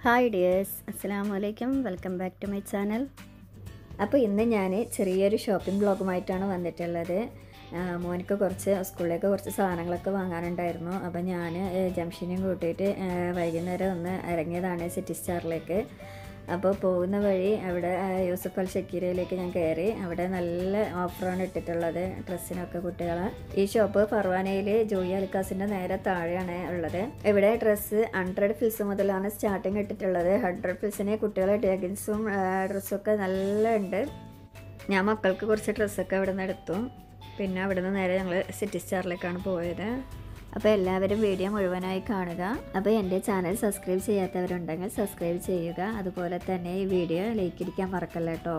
hi dears അസ്സാം വലൈക്കും welcome back to my channel അപ്പോൾ ഇന്ന് ഞാൻ ചെറിയൊരു ഷോപ്പിംഗ് ബ്ലോഗുമായിട്ടാണ് വന്നിട്ടുള്ളത് ആ, മോനിക്ക് കുറച്ച് സ്കൂളിലേക്ക് കുറച്ച് സാധനങ്ങളൊക്കെ വാങ്ങാനുണ്ടായിരുന്നു അപ്പോൾ ഞാൻ ജംഷനെയും കൂട്ടിയിട്ട് ആ, വൈകുന്നേരം ഒന്ന് ഇറങ്ങിയതാണ് സിറ്റി സ്റ്റാറിലേക്ക് അപ്പോൾ പോകുന്ന വഴി അവിടെ ആ, യൂസഫ് അൽ ഷക്കീരയിലേക്ക് ഞാൻ കയറി അവിടെ നല്ല ഓഫറാണ് ഇട്ടിട്ടുള്ളത് ഡ്രസ്സിനൊക്കെ കുട്ടികളെ ഈ ഷോപ്പ് ഫർവാനയിൽ ജോയി അൽക്കാസിൻ്റെ നേരെ താഴെയാണ് ഉള്ളത് ഇവിടെ ഡ്രസ്സ് ഹൺഡ്രഡ് ഫിൽസ് മുതലാണ് സ്റ്റാർട്ടിങ് ഇട്ടിട്ടുള്ളത് ഹൺഡ്രഡ് ഫിൽസിന് കുട്ടികളെ ലെഗിൻസും ഡ്രസ്സും ഒക്കെ നല്ല ഉണ്ട് ഞാൻ മക്കൾക്ക് കുറച്ച് ഡ്രസ്സൊക്കെ അവിടെ നിന്ന് എടുത്തു പിന്നെ അവിടെ നിന്ന് നേരെ ഞങ്ങൾ സിറ്റി സ്റ്റാറിലേക്കാണ് പോയത് അപ്പോൾ എല്ലാവരും വീഡിയോ മുഴുവനായി കാണുക അപ്പോൾ എൻ്റെ ചാനൽ സബ്സ്ക്രൈബ് ചെയ്യാത്തവരുണ്ടെങ്കിൽ സബ്സ്ക്രൈബ് ചെയ്യുക അതുപോലെ തന്നെ ഈ വീഡിയോ ലൈക്ക് അടിക്കാൻ മറക്കല്ല കേട്ടോ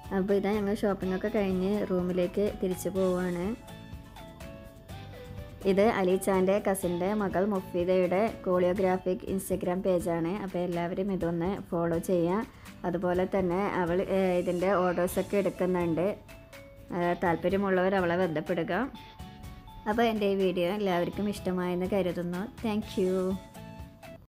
അപ്പോൾ ഇതാ ഞങ്ങൾ ഷോപ്പിംഗ് ഒക്കെ കഴിഞ്ഞ് റൂമിലേക്ക് തിരിച്ചു പോവുകയാണ് ഇത് അലീച്ചാൻ്റെ കസിൻ്റെ മകൾ മുഫീദയുടെ കോളിയോഗ്രാഫിക് ഇൻസ്റ്റഗ്രാം പേജാണ് അപ്പോൾ എല്ലാവരും ഇതൊന്ന് ഫോളോ ചെയ്യുക അതുപോലെ തന്നെ അവൾ ഇതിൻ്റെ ഓർഡേഴ്സൊക്കെ എടുക്കുന്നുണ്ട് താല്പര്യമുള്ളവർ അവളെ ബന്ധപ്പെടുക അപ്പോൾ എൻ്റെ ഈ വീഡിയോ എല്ലാവർക്കും ഇഷ്ടമായെന്ന് കരുതുന്നു താങ്ക്